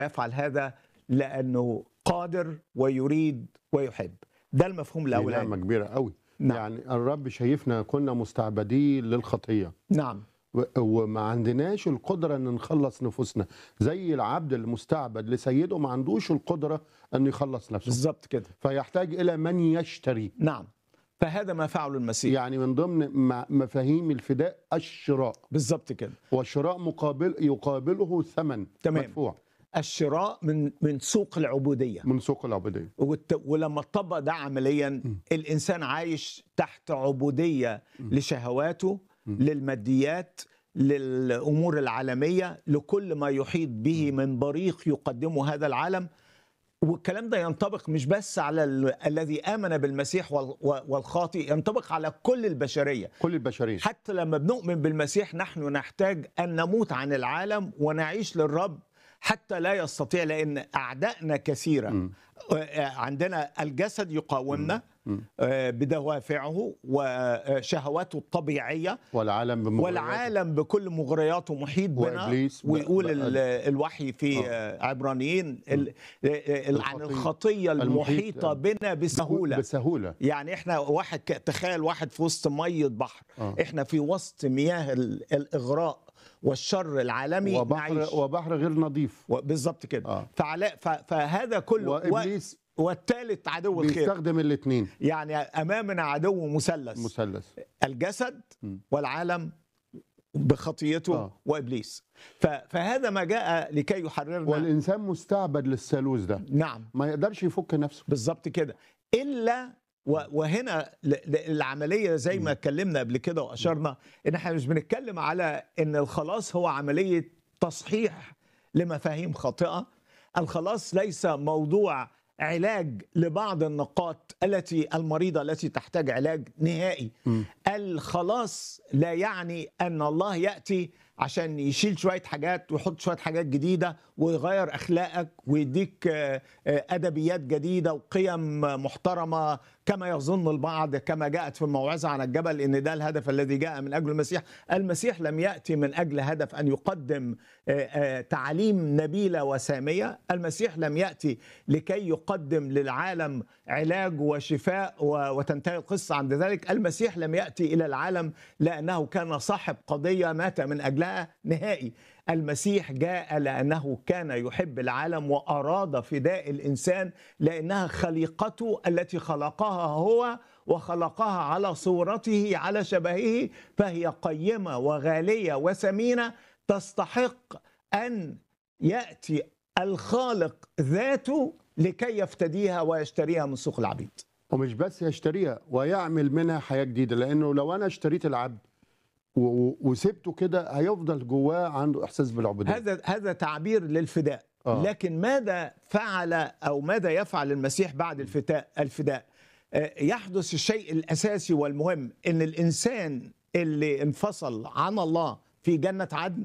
يفعل هذا لانه قادر ويريد ويحب ده المفهوم دي نعمه الاولاني كبيره قوي نعم. يعني الرب شايفنا كنا مستعبدين للخطيه نعم و- وما عندناش القدره ان نخلص نفوسنا زي العبد المستعبد لسيده ما عندوش القدره ان يخلص نفسه بالظبط كده فيحتاج الى من يشتري نعم فهذا ما فعله المسيح يعني من ضمن م- مفاهيم الفداء الشراء بالظبط كده والشراء مقابل يقابله ثمن تمام. مدفوع الشراء من من سوق العبوديه من سوق العبوديه والت- ولما تطبق ده عمليا الانسان عايش تحت عبوديه لشهواته للماديات للامور العالميه لكل ما يحيط به من بريق يقدمه هذا العالم والكلام ده ينطبق مش بس على ال- الذي امن بالمسيح وال- والخاطئ ينطبق على كل البشريه كل البشرية حتى لما بنؤمن بالمسيح نحن نحتاج ان نموت عن العالم ونعيش للرب حتى لا يستطيع لان اعدائنا كثيره آه، عندنا الجسد يقاومنا آه، بدوافعه وشهواته الطبيعيه والعالم بمغرياته. والعالم بكل مغرياته محيط بنا وإبليس ب- ويقول ب- ال- الوحي في آه. آه، عبرانيين ال- ال- عن الخطية. الخطيه المحيط المحيطه بنا بسهوله بسهولة يعني احنا واحد ك- تخيل واحد في وسط مية بحر آه. احنا في وسط مياه ال- الاغراء والشر العالمي وبحر نعيش وبحر غير نظيف و- بالظبط كده آه. فعلا ف- فهذا كله و- وابليس والثالث عدو الخير بيستخدم الاثنين يعني امامنا عدو مثلث مثلث الجسد م. والعالم بخطيته آه. وابليس ف- فهذا ما جاء لكي يحررنا والانسان مستعبد للثالوث ده نعم ما يقدرش يفك نفسه بالظبط كده الا و- وهنا ل- ل- العمليه زي ما اتكلمنا قبل كده واشرنا ان احنا مش بنتكلم على ان الخلاص هو عمليه تصحيح لمفاهيم خاطئه الخلاص ليس موضوع علاج لبعض النقاط التي المريضه التي تحتاج علاج نهائي الخلاص لا يعني ان الله ياتي عشان يشيل شويه حاجات ويحط شويه حاجات جديده ويغير اخلاقك ويديك آه، آه، ادبيات جديده وقيم محترمه كما يظن البعض كما جاءت في الموعظه عن الجبل ان ده الهدف الذي جاء من اجل المسيح المسيح لم ياتي من اجل هدف ان يقدم آه، آه، تعاليم نبيله وساميه المسيح لم ياتي لكي يقدم للعالم علاج وشفاء و- وتنتهي القصه عند ذلك المسيح لم ياتي الى العالم لانه كان صاحب قضيه مات من اجلها نهائي المسيح جاء لانه كان يحب العالم واراد فداء الانسان لانها خليقته التي خلقها هو وخلقها على صورته على شبهه فهي قيمه وغاليه وثمينه تستحق ان ياتي الخالق ذاته لكي يفتديها ويشتريها من سوق العبيد ومش بس يشتريها ويعمل منها حياة جديدة لأنه لو أنا اشتريت العبد و- و- وسبته كده هيفضل جواه عنده إحساس بالعبودية هذا هذا تعبير للفداء آه. لكن ماذا فعل او ماذا يفعل المسيح بعد الفداء الفداء آه، يحدث الشيء الاساسي والمهم ان الانسان اللي انفصل عن الله في جنه عدن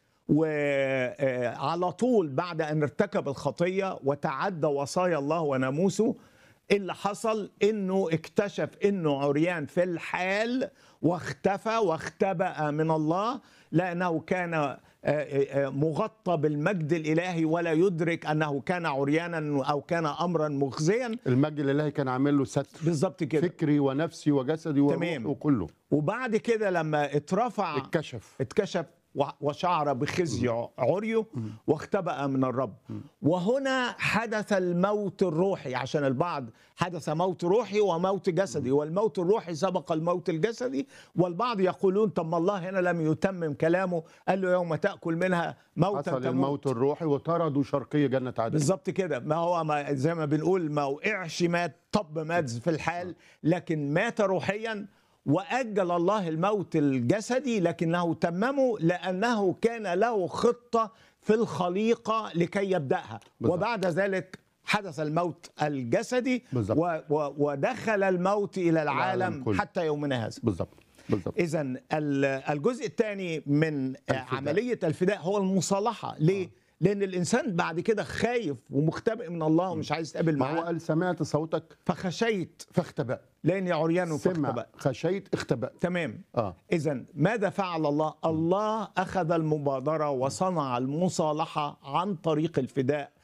وعلى طول بعد ان ارتكب الخطيه وتعدى وصايا الله وناموسه اللي حصل انه اكتشف انه عريان في الحال واختفى واختبأ من الله لانه كان آه، آه، مغطى بالمجد الالهي ولا يدرك انه كان عريانا او كان امرا مخزيا المجد الإلهي كان عامل له ستر بالظبط كده فكري ونفسي وجسدي تمام. وروحي وكله وبعد كده لما اترفع اتكشف اتكشف و- وشعر بخزي عريه واختبأ من الرب وهنا حدث الموت الروحي عشان البعض حدث موت روحي وموت جسدي والموت الروحي سبق الموت الجسدي والبعض يقولون طب ما الله هنا لم يتمم كلامه قال له يوم تأكل منها موتا حصل تموت الموت الروحي وطردوا شرقية جنة عدن بالظبط كده ما هو ما زي ما بنقول ما وقعش مات طب مات في الحال لكن مات روحيا واجل الله الموت الجسدي لكنه تممه لانه كان له خطه في الخليقه لكي يبداها بالظبط. وبعد ذلك حدث الموت الجسدي بالظبط. و و ودخل الموت الى العالم العالم كله. حتى يومنا هذا بالظبط بالظبط اذا الجزء الثاني من الفداء. عمليه الفداء هو المصالحه ليه لان الانسان بعد كده خايف ومختبئ من الله ومش عايز يتقابل ما هو معاه قال سمعت صوتك فخشيت فاختبأت لاني عريان سمع فاختبأت خشيت اختبأت تمام اه اذا ماذا فعل الله الله اخذ المبادره وصنع المصالحه عن طريق الفداء